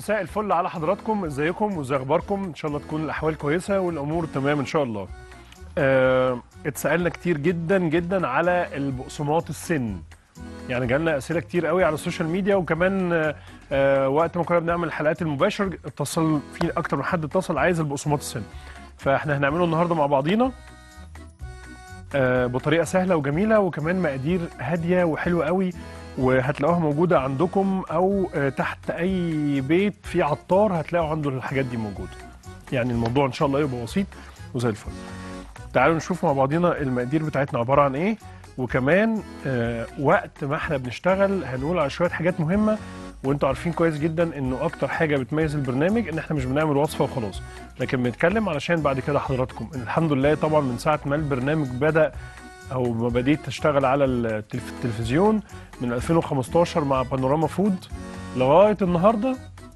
مساء الفل على حضراتكم ازيكم وازي اخباركم ان شاء الله تكون الاحوال كويسه والامور تمام ان شاء الله آه، اتسالنا كتير جدا جدا على البقسماط السن يعني جالنا اسئله كتير قوي على السوشيال ميديا وكمان آه، آه، وقت ما كنا بنعمل الحلقات المباشر اتصل في اكتر من حد اتصل عايز البقسماط السن فاحنا هنعمله النهارده مع بعضينا آه، بطريقه سهله وجميله وكمان مقادير هاديه وحلوه قوي وهتلاقوها موجوده عندكم او آه، تحت اي بيت في عطار هتلاقوا عنده الحاجات دي موجوده يعني الموضوع ان شاء الله يبقى بسيط وزي الفل تعالوا نشوف مع بعضينا المقادير بتاعتنا عباره عن ايه وكمان آه وقت ما احنا بنشتغل هنقول على شويه حاجات مهمه وانتوا عارفين كويس جدا انه اكتر حاجه بتميز البرنامج ان احنا مش بنعمل وصفه وخلاص لكن بنتكلم علشان بعد كده حضراتكم الحمد لله طبعا من ساعه ما البرنامج بدا او ما بديت اشتغل على التلف- التلفزيون من 2015 مع بانوراما فود لغايه النهارده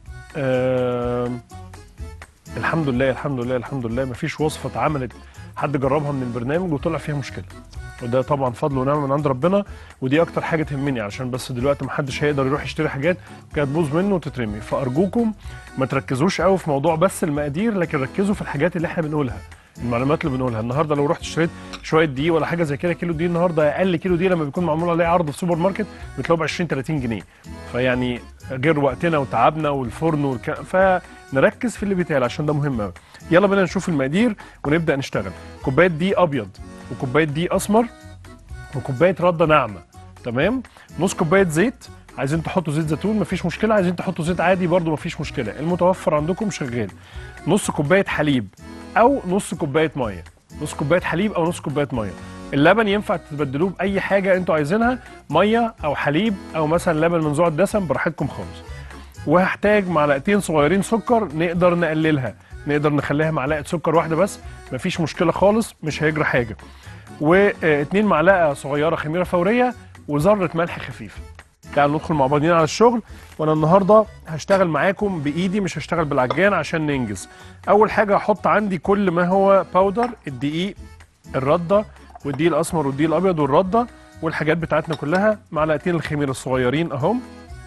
آه الحمد لله الحمد لله الحمد لله مفيش وصفه اتعملت حد جربها من البرنامج وطلع فيها مشكله وده طبعا فضل ونعمه من عند ربنا ودي اكتر حاجه تهمني علشان بس دلوقتي محدش هيقدر يروح يشتري حاجات كانت تبوظ منه وتترمي فارجوكم ما تركزوش قوي في موضوع بس المقادير لكن ركزوا في الحاجات اللي احنا بنقولها المعلومات اللي بنقولها النهارده لو رحت اشتريت شويه دقيق ولا حاجه زي كده كيلو دقيق النهارده اقل كيلو دقيق لما بيكون معمول عليه عرض في سوبر ماركت بتلاقوه ب 20 30 جنيه فيعني غير وقتنا وتعبنا والفرن والك... فنركز في اللي بيتقال عشان ده مهم قوي يلا بينا نشوف المقادير ونبدا نشتغل كوبايه دقيق ابيض وكوبايه دقيق اسمر وكوبايه رده ناعمه تمام نص كوبايه زيت عايزين تحطوا زيت زيتون مفيش مشكله عايزين تحطوا زيت عادي برضو مفيش مشكله المتوفر عندكم شغال نص كوبايه حليب او نص كوبايه ميه نص كوبايه حليب او نص كوبايه ميه اللبن ينفع تبدلوه باي حاجه انتوا عايزينها ميه او حليب او مثلا لبن منزوع الدسم براحتكم خالص وهحتاج معلقتين صغيرين سكر نقدر نقللها نقدر نخليها معلقه سكر واحده بس مفيش مشكله خالص مش هيجرى حاجه واتنين معلقه صغيره خميره فوريه وذره ملح خفيفه تعالوا ندخل مع بعضينا على الشغل وانا النهارده هشتغل معاكم بايدي مش هشتغل بالعجان عشان ننجز اول حاجه هحط عندي كل ما هو باودر الدقيق الرده والدقيق الاسمر والدقيق الابيض والرده والحاجات بتاعتنا كلها معلقتين الخميره الصغيرين اهم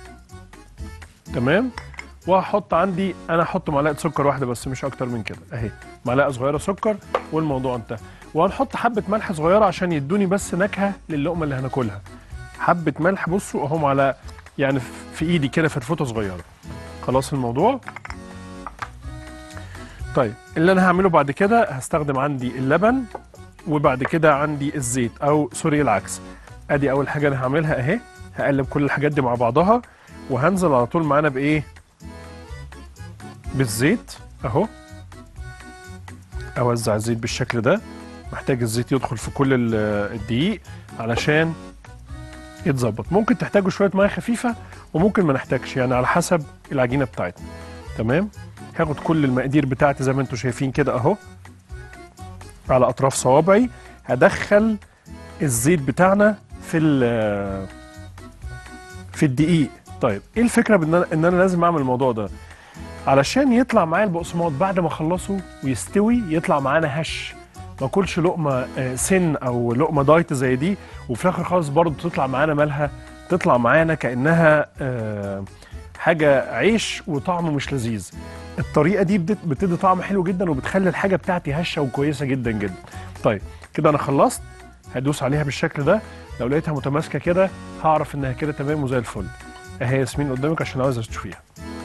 تمام وهحط عندي انا هحط معلقه سكر واحده بس مش اكتر من كده اهي معلقه صغيره سكر والموضوع انتهى وهنحط حبه ملح صغيره عشان يدوني بس نكهه للقمه اللي هناكلها حبه ملح بصوا اهم على يعني في ايدي كده فتفوته صغيره خلاص الموضوع طيب اللي انا هعمله بعد كده هستخدم عندي اللبن وبعد كده عندي الزيت او سوري العكس ادي اول حاجه انا هعملها اهي هقلب كل الحاجات دي مع بعضها وهنزل على طول معانا بايه بالزيت اهو اوزع الزيت بالشكل ده محتاج الزيت يدخل في كل ال- الدقيق علشان يتظبط ممكن تحتاجوا شويه ميه خفيفه وممكن ما نحتاجش يعني على حسب العجينه بتاعتنا تمام هاخد كل المقادير بتاعتي زي ما انتم شايفين كده اهو على اطراف صوابعي هدخل الزيت بتاعنا في ال- في الدقيق طيب ايه الفكره بان انا ان انا لازم اعمل الموضوع ده علشان يطلع معايا البقسماط بعد ما اخلصه ويستوي يطلع معانا هش ما اكلش لقمه آه، سن او لقمه دايت زي دي وفي الاخر خالص برضه تطلع معانا مالها تطلع معانا كانها آه، حاجه عيش وطعمه مش لذيذ الطريقه دي بت- بتدي طعم حلو جدا وبتخلي الحاجه بتاعتي هشه وكويسه جدا جدا طيب كده انا خلصت هدوس عليها بالشكل ده لو لقيتها متماسكه كده هعرف انها كده تمام وزي الفل اهي ياسمين قدامك عشان عاوز تشوفيها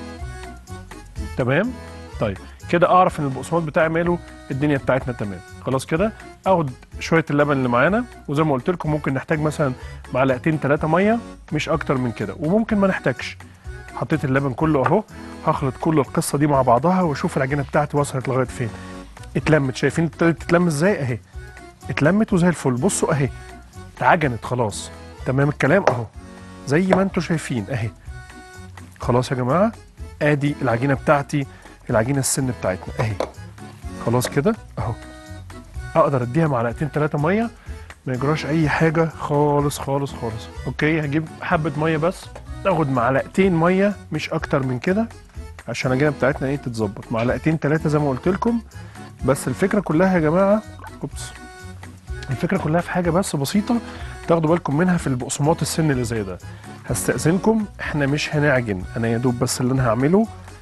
تمام طيب كده اعرف ان البقسماط بتاعي ماله الدنيا بتاعتنا تمام خلاص كده اخد شويه اللبن اللي معانا وزي ما قلت لكم ممكن نحتاج مثلا معلقتين ثلاثه ميه مش اكتر من كده وممكن ما نحتاجش حطيت اللبن كله اهو هخلط كل القصه دي مع بعضها واشوف العجينه بتاعتي وصلت لغايه فين اتلمت شايفين ابتدت تتلم ازاي اهي اتلمت وزي الفل بصوا اهي اتعجنت خلاص تمام الكلام اهو زي ما انتم شايفين اهي خلاص يا جماعه ادي العجينه بتاعتي العجينه السن بتاعتنا اهي خلاص كده اهو اقدر اديها معلقتين ثلاثه ميه ما يجراش اي حاجه خالص خالص خالص اوكي هجيب حبه ميه بس اخد معلقتين ميه مش اكتر من كده عشان العجينه بتاعتنا ايه تتظبط معلقتين ثلاثه زي ما قلت لكم بس الفكره كلها يا جماعه اوبس الفكره كلها في حاجه بس بسيطه تاخدوا بالكم منها في البقسماط السن اللي زي ده هستأذنكم احنا مش هنعجن انا يا دوب بس اللي انا هعمله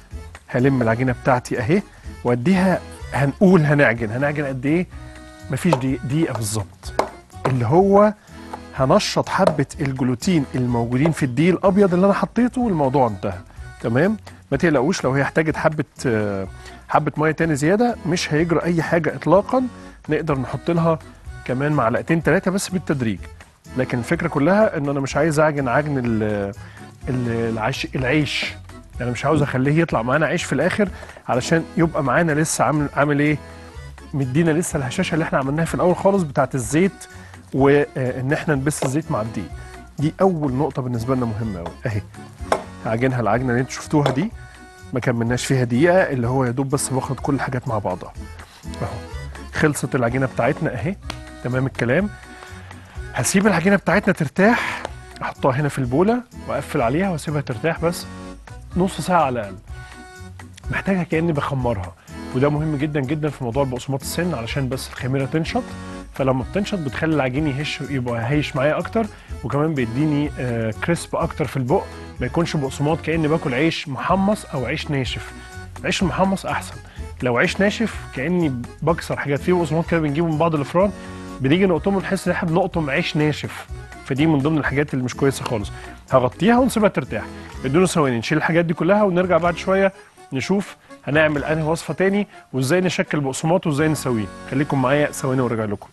هلم العجينه بتاعتي اهي واديها هنقول هنعجن هنعجن قد ايه مفيش دقيقه دقيقه بالظبط اللي هو هنشط حبه الجلوتين الموجودين في الدقيق الابيض اللي انا حطيته والموضوع انتهى تمام ما تقلقوش لو هي احتاجت حبه آه، حبه ميه تاني زياده مش هيجرى اي حاجه اطلاقا نقدر نحط لها كمان معلقتين ثلاثه بس بالتدريج لكن الفكره كلها ان انا مش عايز اعجن عجن ال- ال- العيش العيش يعني مش عاوز اخليه يطلع معانا عيش في الاخر علشان يبقى معانا لسه عامل عامل ايه مدينا لسه الهشاشه اللي احنا عملناها في الاول خالص بتاعت الزيت وان احنا نبث الزيت مع الدقيق دي اول نقطه بالنسبه لنا مهمه قوي اهي هعجنها العجنه اللي انتوا شفتوها دي ما كملناش فيها دقيقه اللي هو يا دوب بس باخد كل الحاجات مع بعضها اهو خلصت العجينه بتاعتنا اهي تمام الكلام هسيب العجينه بتاعتنا ترتاح احطها هنا في البوله واقفل عليها واسيبها ترتاح بس نص ساعه على الاقل محتاجه كاني بخمرها وده مهم جدا جدا في موضوع بقسماط السن علشان بس الخميره تنشط فلما بتنشط بتخلي العجين يهش يبقى هايش معايا اكتر وكمان بيديني آه كريسب اكتر في البق ما يكونش بقسماط كاني باكل عيش محمص او عيش ناشف العيش المحمص احسن لو عيش ناشف كاني بكسر حاجات فيه بقسماط كده بنجيبه من بعض الافران بنيجي نقطمه نحس ان احنا بنقطم عيش ناشف فدي من ضمن الحاجات اللي مش كويسه خالص هغطيها ونسيبها ترتاح ادونا ثواني نشيل الحاجات دي كلها ونرجع بعد شويه نشوف هنعمل انهي وصفه تاني وازاي نشكل بقسماط وازاي نسويه خليكم معايا ثواني وارجع لكم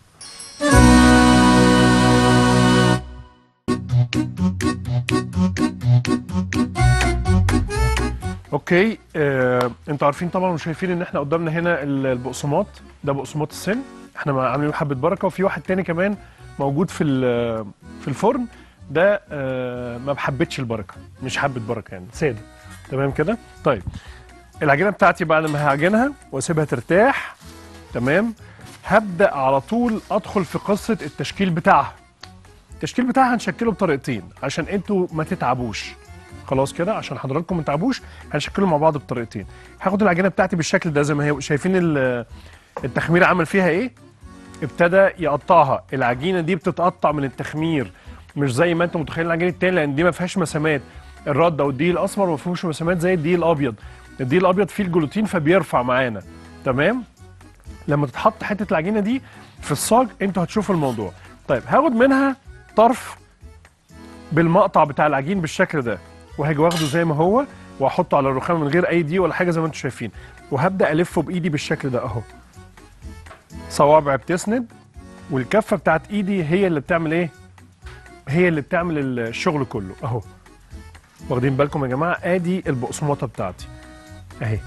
اوكي آه، انتوا عارفين طبعا وشايفين ان احنا قدامنا هنا ال- البقسماط ده بقسماط السن احنا مع- عاملين له حبه بركه وفي واحد تاني كمان موجود في ال- في الفرن ده آه، ما بحبتش البركه مش حبه بركه يعني ساده تمام كده طيب العجينه بتاعتي بعد ما هعجنها واسيبها ترتاح تمام هبدا على طول ادخل في قصه التشكيل بتاعها التشكيل بتاعها هنشكله بطريقتين عشان انتوا ما تتعبوش خلاص كده عشان حضراتكم ما تتعبوش هنشكله مع بعض بطريقتين هاخد العجينه بتاعتي بالشكل ده زي ما هي شايفين ال- التخمير عمل فيها ايه ابتدى يقطعها العجينه دي بتتقطع من التخمير مش زي ما انتم متخيلين العجينه التاني لان دي ما فيهاش مسامات الرد او الدقيق الاسمر ما فيهوش مسامات زي الدقيق الابيض الدقيق الابيض فيه الجلوتين فبيرفع معانا تمام لما تتحط حته العجينه دي في الصاج انتوا هتشوفوا الموضوع طيب هاخد منها طرف بالمقطع بتاع العجين بالشكل ده وهاجي واخده زي ما هو واحطه على الرخام من غير اي دقيق ولا حاجه زي ما انتم شايفين وهبدا الفه بايدي بالشكل ده اهو صوابع بتسند والكفه بتاعت ايدي هي اللي بتعمل ايه هي اللي بتعمل الشغل كله اهو واخدين بالكم يا جماعه ادي البقسماطه بتاعتي اهي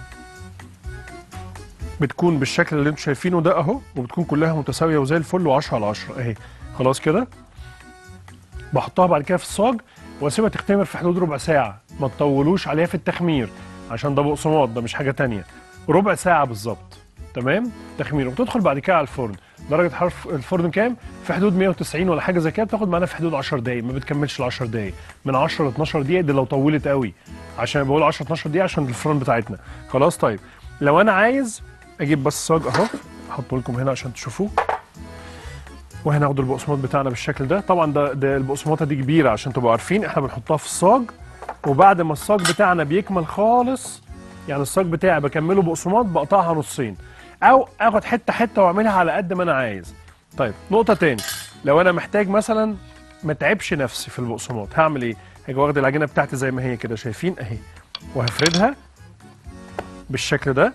بتكون بالشكل اللي انتم شايفينه ده اهو وبتكون كلها متساويه وزي الفل و10 على 10 اهي خلاص كده بحطها بعد كده في الصاج واسيبها تختمر في حدود ربع ساعه ما تطولوش عليها في التخمير عشان ده بقسماط ده مش حاجه تانية ربع ساعه بالظبط تمام تخمير وتدخل بعد كده على الفرن درجه حراره الفرن كام في حدود 190 ولا حاجه زي كده بتاخد معانا في حدود 10 دقائق ما بتكملش ال 10 دقائق من 10 ل 12 دقيقه دي لو طولت قوي عشان بقول 10 12 دقيقه عشان الفرن بتاعتنا خلاص طيب لو انا عايز اجيب بس صاج اهو احطه لكم هنا عشان تشوفوه وهناخد البقسماط بتاعنا بالشكل ده طبعا ده, ده البقسماطه دي كبيره عشان تبقوا عارفين احنا بنحطها في الصاج وبعد ما الصاج بتاعنا بيكمل خالص يعني الصاج بتاعي بكمله بقسماط بقطعها نصين او اخد حته حته واعملها على قد ما انا عايز طيب نقطه تاني لو انا محتاج مثلا ما تعبش نفسي في البقسماط هعمل ايه هاجي واخد العجينه بتاعتي زي ما هي كده شايفين اهي وهفردها بالشكل ده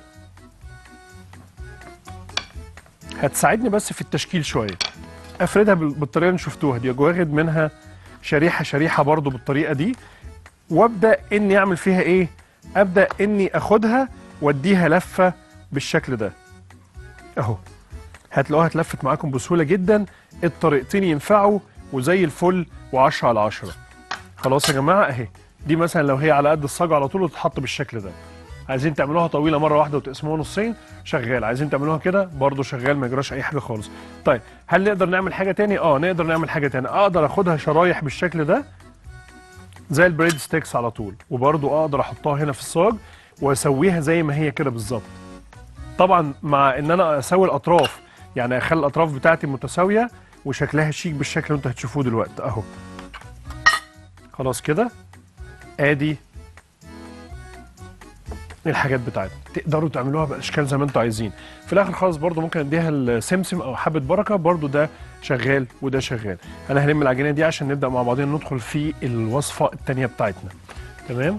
هتساعدني بس في التشكيل شويه افردها بال- بالطريقه اللي شفتوها دي واخد منها شريحه شريحه برضو بالطريقه دي وابدا اني اعمل فيها ايه ابدا اني اخدها واديها لفه بالشكل ده اهو هتلاقوها اتلفت معاكم بسهوله جدا الطريقتين ينفعوا وزي الفل و10 على 10 خلاص يا جماعه اهي دي مثلا لو هي على قد الصاج على طول وتتحط بالشكل ده عايزين تعملوها طويله مره واحده وتقسموها نصين شغال عايزين تعملوها كده برضو شغال ما يجراش اي حاجه خالص طيب هل نقدر نعمل حاجه تاني اه نقدر نعمل حاجه تاني اقدر اخدها شرايح بالشكل ده زي البريد ستيكس على طول وبرضو اقدر احطها هنا في الصاج واسويها زي ما هي كده بالظبط طبعا مع ان انا اسوي الاطراف يعني اخلي الاطراف بتاعتي متساويه وشكلها شيك بالشكل اللي انتوا هتشوفوه دلوقتي اهو خلاص كده ادي الحاجات بتاعتنا تقدروا تعملوها باشكال زي ما انتوا عايزين في الاخر خالص برضو ممكن اديها السمسم او حبه بركه برضو ده شغال وده شغال انا هلم العجينه دي عشان نبدا مع بعضنا ندخل في الوصفه الثانيه بتاعتنا تمام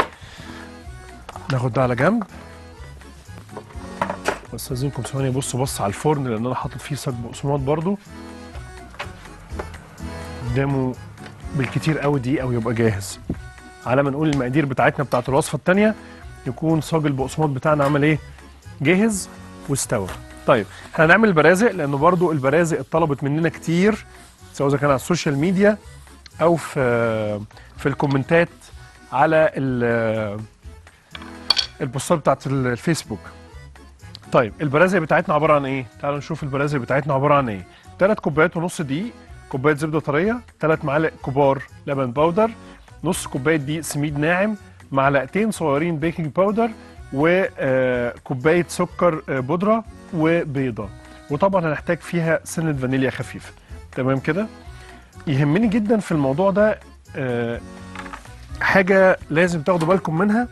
ناخد ده على جنب استاذنكم ثواني بص بص على الفرن لان انا حاطط فيه صاج بقسماط برضو قدامه بالكتير قوي دقيقه ويبقى جاهز على ما نقول المقادير بتاعتنا بتاعت الوصفه الثانيه يكون صاج البقسماط بتاعنا عمل ايه جاهز واستوى طيب احنا هنعمل البرازق لانه برضو البرازق اتطلبت مننا كتير سواء اذا كان على السوشيال ميديا او في في الكومنتات على ال- البوستات بتاعت الفيسبوك طيب البرازق بتاعتنا عباره عن ايه تعالوا نشوف البرازق بتاعتنا عباره عن ايه ثلاث كوبايات ونص دقيق كوبايه زبده طريه ثلاث معالق كبار لبن باودر نص كوبايه دقيق سميد ناعم معلقتين صغيرين بيكنج باودر وكوبايه سكر آه، بودره وبيضه وطبعا هنحتاج فيها سنه فانيليا خفيفه تمام كده يهمني جدا في الموضوع ده آه، حاجه لازم تاخدوا بالكم منها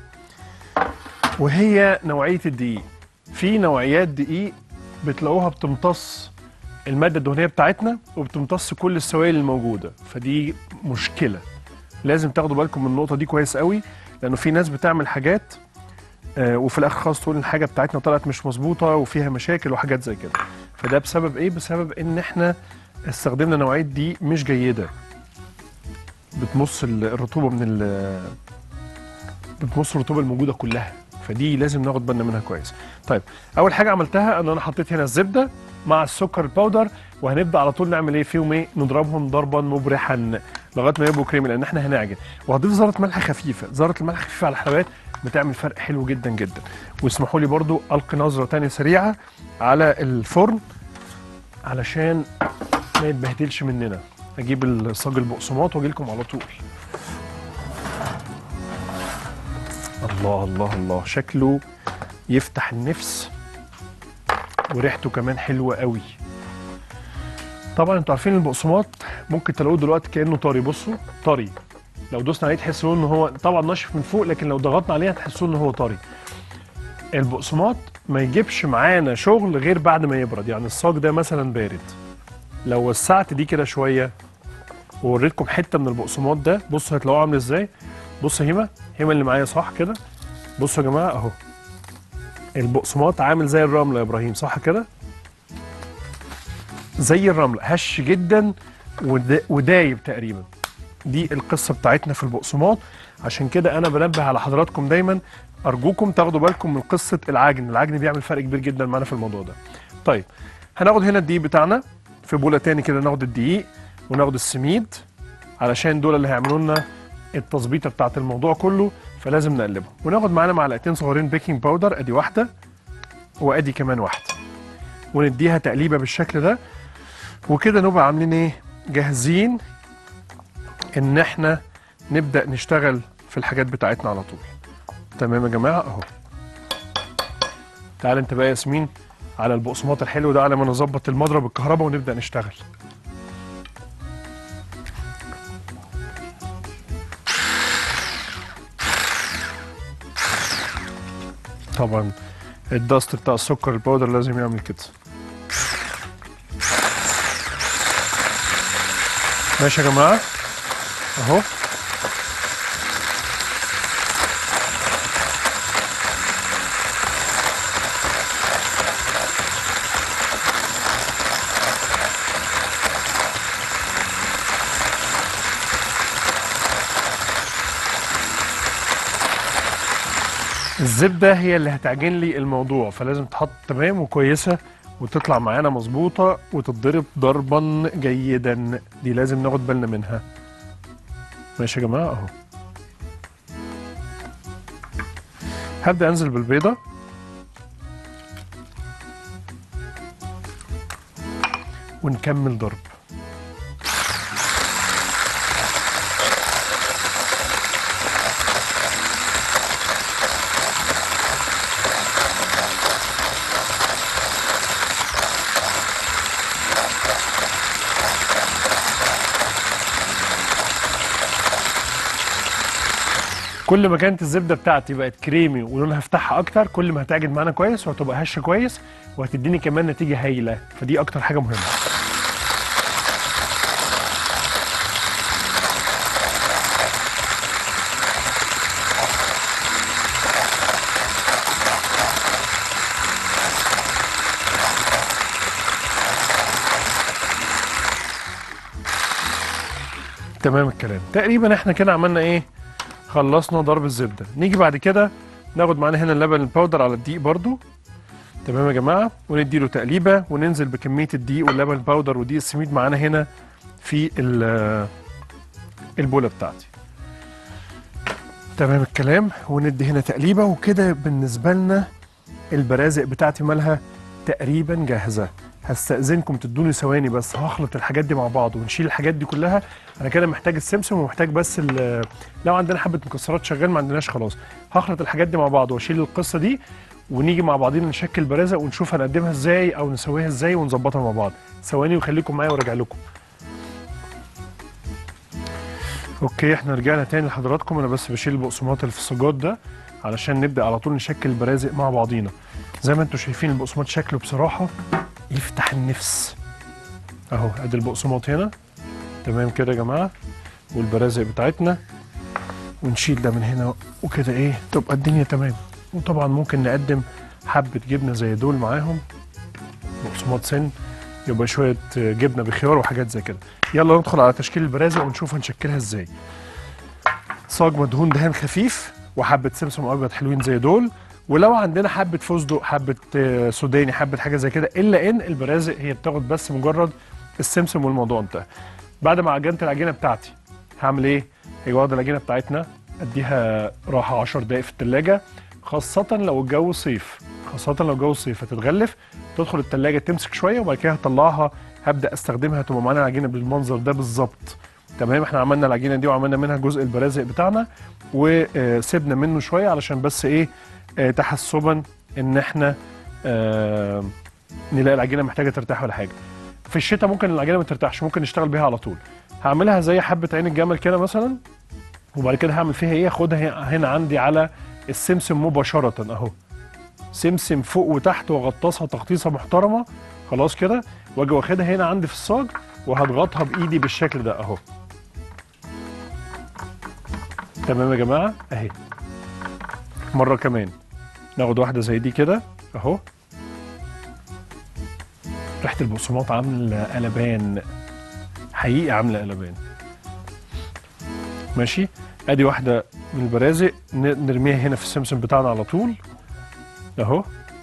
وهي نوعيه الدقيق في نوعيات دقيق بتلاقوها بتمتص الماده الدهنيه بتاعتنا وبتمتص كل السوائل الموجوده فدي مشكله لازم تاخدوا بالكم من النقطه دي كويس قوي لانه في ناس بتعمل حاجات آه، وفي الاخر خالص تقول إن الحاجه بتاعتنا طلعت مش مظبوطه وفيها مشاكل وحاجات زي كده فده بسبب ايه بسبب ان احنا استخدمنا نوعيه دي مش جيده بتمص ال- الرطوبه من ال بتمص الرطوبه الموجوده كلها فدي لازم ناخد بالنا منها كويس طيب اول حاجه عملتها ان انا حطيت هنا الزبده مع السكر الباودر وهنبدا على طول نعمل ايه فيهم ايه نضربهم ضربا مبرحا لغايه ما يبقوا كريمي لان احنا هنعجن وهضيف ذره ملح خفيفه ذره الملح الخفيفه على الحلويات بتعمل فرق حلو جدا جدا واسمحوا لي برضو القي نظره تانية سريعه على الفرن علشان ما يتبهدلش مننا اجيب الصاج البقسماط واجي لكم على طول الله الله الله شكله يفتح النفس وريحته كمان حلوه قوي طبعا انتوا عارفين البقسماط ممكن تلاقوه دلوقتي كانه طري بصوا طري لو دوسنا عليه تحسوا ان هو طبعا ناشف من فوق لكن لو ضغطنا عليه هتحسوا ان هو طري البقسماط ما يجيبش معانا شغل غير بعد ما يبرد يعني الصاج ده مثلا بارد لو وسعت دي كده شويه ووريتكم حته من البقسماط ده بصوا هتلاقوه عامل ازاي بص هيما هيما اللي معايا صح كده بصوا يا جماعه اهو البقسماط عامل زي الرمله يا ابراهيم صح كده زي الرمله هش جدا ودا- ودايب تقريبا دي القصه بتاعتنا في البقسماط عشان كده انا بنبه على حضراتكم دايما ارجوكم تاخدوا بالكم من قصه العجن العجن بيعمل فرق كبير جدا معانا في الموضوع ده طيب هناخد هنا الدقيق بتاعنا في بوله تاني كده ناخد الدقيق وناخد السميد علشان دول اللي هيعملوا لنا التظبيطه بتاعت الموضوع كله فلازم نقلبهم وناخد معانا معلقتين صغيرين بيكنج باودر ادي واحده وادي كمان واحده ونديها تقليبه بالشكل ده وكده نبقى عاملين ايه جاهزين ان احنا نبدا نشتغل في الحاجات بتاعتنا على طول تمام يا جماعه اهو تعال انت بقى يا ياسمين على البقسماط الحلو ده على ما نظبط المضرب الكهرباء ونبدا نشتغل طبعا الدست بتاع السكر الباودر لازم يعمل كده ماشي يا جماعه اهو الزبده هي اللي هتعجن لي الموضوع فلازم تحط تمام وكويسه وتطلع معانا مظبوطه وتتضرب ضربا جيدا دي لازم ناخد بالنا منها ماشي يا جماعه اهو هبدا انزل بالبيضه ونكمل ضرب كل ما كانت الزبده بتاعتي بقت كريمي ولونها فتحها اكتر كل ما هتعجن معانا كويس وهتبقى هشه كويس وهتديني كمان نتيجه هايله فدي اكتر حاجه مهمه تمام الكلام تقريبا احنا كده عملنا ايه خلصنا ضرب الزبده نيجي بعد كده ناخد معانا هنا اللبن الباودر على الدقيق برضو تمام يا جماعه ونديله تقليبه وننزل بكميه الدقيق واللبن الباودر ودقيق السميد معانا هنا في ال- البوله بتاعتي تمام الكلام وندي هنا تقليبه وكده بالنسبه لنا البرازق بتاعتي مالها تقريبا جاهزه هستأذنكم تدوني ثواني بس هخلط الحاجات دي مع بعض ونشيل الحاجات دي كلها انا كده محتاج السمسم ومحتاج بس ال- لو عندنا حبه مكسرات شغال ما عندناش خلاص هخلط الحاجات دي مع بعض واشيل القصه دي ونيجي مع بعضينا نشكل برازق ونشوف هنقدمها ازاي او نسويها ازاي ونظبطها مع بعض ثواني وخليكم معايا وارجع لكم اوكي احنا رجعنا تاني لحضراتكم انا بس بشيل البقسماط اللي في السجاد ده علشان نبدا على طول نشكل البرازق مع بعضينا زي ما انتم شايفين البقسماط شكله بصراحه يفتح النفس اهو ادي البقسماط هنا تمام كده يا جماعه والبرازق بتاعتنا ونشيل ده من هنا وكده ايه تبقى الدنيا تمام وطبعا ممكن نقدم حبه جبنه زي دول معاهم بقسماط سن يبقى شويه جبنه بخيار وحاجات زي كده يلا ندخل على تشكيل البرازق ونشوف هنشكلها ازاي صاج مدهون دهان خفيف وحبه سمسم ابيض حلوين زي دول ولو عندنا حبه فستق حبه آه، سوداني حبه حاجه زي كده الا ان البرازق هي بتاخد بس مجرد السمسم والموضوع انتهى بعد ما عجنت العجينه بتاعتي هعمل ايه هي واخده العجينه بتاعتنا اديها راحه 10 دقائق في الثلاجه خاصه لو الجو صيف خاصه لو الجو صيف هتتغلف تدخل الثلاجه تمسك شويه وبعد كده هطلعها هبدا استخدمها تبقى معانا العجينه بالمنظر ده بالظبط تمام احنا عملنا العجينه دي وعملنا منها جزء البرازق بتاعنا وسيبنا منه شويه علشان بس ايه آه، تحسبا ان احنا آه، نلاقي العجينه محتاجه ترتاح ولا حاجه في الشتاء ممكن العجينه ما ترتاحش ممكن نشتغل بيها على طول هعملها زي حبه عين الجمل كده مثلا وبعد كده هعمل فيها ايه اخدها هنا عندي على السمسم مباشره اهو سمسم فوق وتحت واغطسها تغطيسه محترمه خلاص كده واجي واخدها هنا عندي في الصاج وهضغطها بايدي بالشكل ده اهو تمام يا جماعه اهي مره كمان ناخد واحده زي دي كده اهو ريحه البقسماط عامله قلبان حقيقي عامله قلبان ماشي ادي واحده من البرازق ن- نرميها هنا في السمسم بتاعنا على طول اهو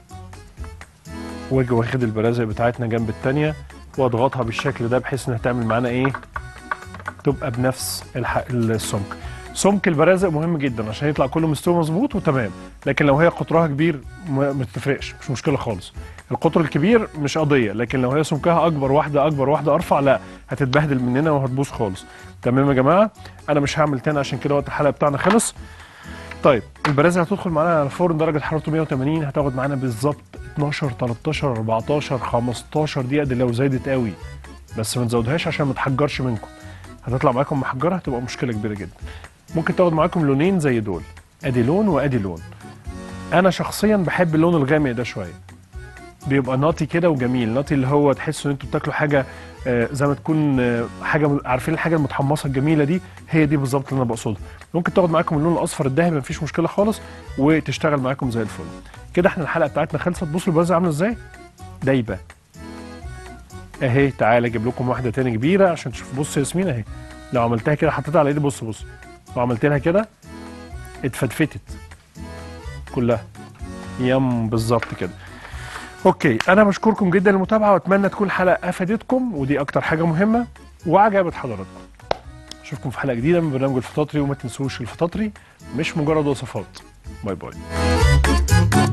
واجي واخد البرازق بتاعتنا جنب التانية واضغطها بالشكل ده بحيث انها تعمل معانا ايه تبقى بنفس الح... السمك سمك البرازق مهم جدا عشان يطلع كله مستوي مظبوط وتمام لكن لو هي قطرها كبير ما ما تفرقش مش مشكله خالص القطر الكبير مش قضيه لكن لو هي سمكها اكبر واحده اكبر واحده ارفع لا هتتبهدل مننا وهتبوظ خالص تمام يا جماعه انا مش هعمل تاني عشان كده وقت الحلقه بتاعنا خلص طيب البرازة هتدخل معانا على الفرن درجة حرارته 180 هتاخد معانا بالظبط 12 13 14 15 دقيقة دي لو زادت قوي بس ما تزودهاش عشان ما تحجرش منكم هتطلع معاكم محجرة هتبقى مشكلة كبيرة جدا ممكن تاخد معاكم لونين زي دول ادي لون وادي لون انا شخصيا بحب اللون الغامق ده شوية بيبقى ناطي كده وجميل ناطي اللي هو تحسوا ان انتوا بتاكلوا حاجه آه، زي ما تكون آه، حاجه عارفين الحاجه المتحمصه الجميله دي هي دي بالظبط اللي انا بقصدها ممكن تاخد معاكم اللون الاصفر الذهبي مفيش مشكله خالص وتشتغل معاكم زي الفل كده احنا الحلقه بتاعتنا خلصت بصوا البرازه عامله ازاي دايبه اهي تعالى اجيب لكم واحده تاني كبيره عشان تشوف بص يا ياسمين اهي لو عملتها كده حطيتها على ايدي بص بص لو عملت لها كده اتفتفتت كلها يم بالظبط كده اوكي انا بشكركم جدا للمتابعه واتمنى تكون الحلقه افادتكم ودي اكتر حاجه مهمه وعجبت حضراتكم اشوفكم في حلقه جديده من برنامج الفطاطري وما تنسوش الفطاطري مش مجرد وصفات باي باي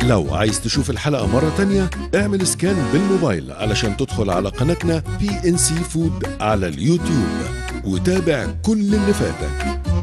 لو عايز تشوف الحلقة مرة تانية اعمل سكان بالموبايل علشان تدخل على قناتنا بي ان سي فود على اليوتيوب وتابع كل اللي فاتك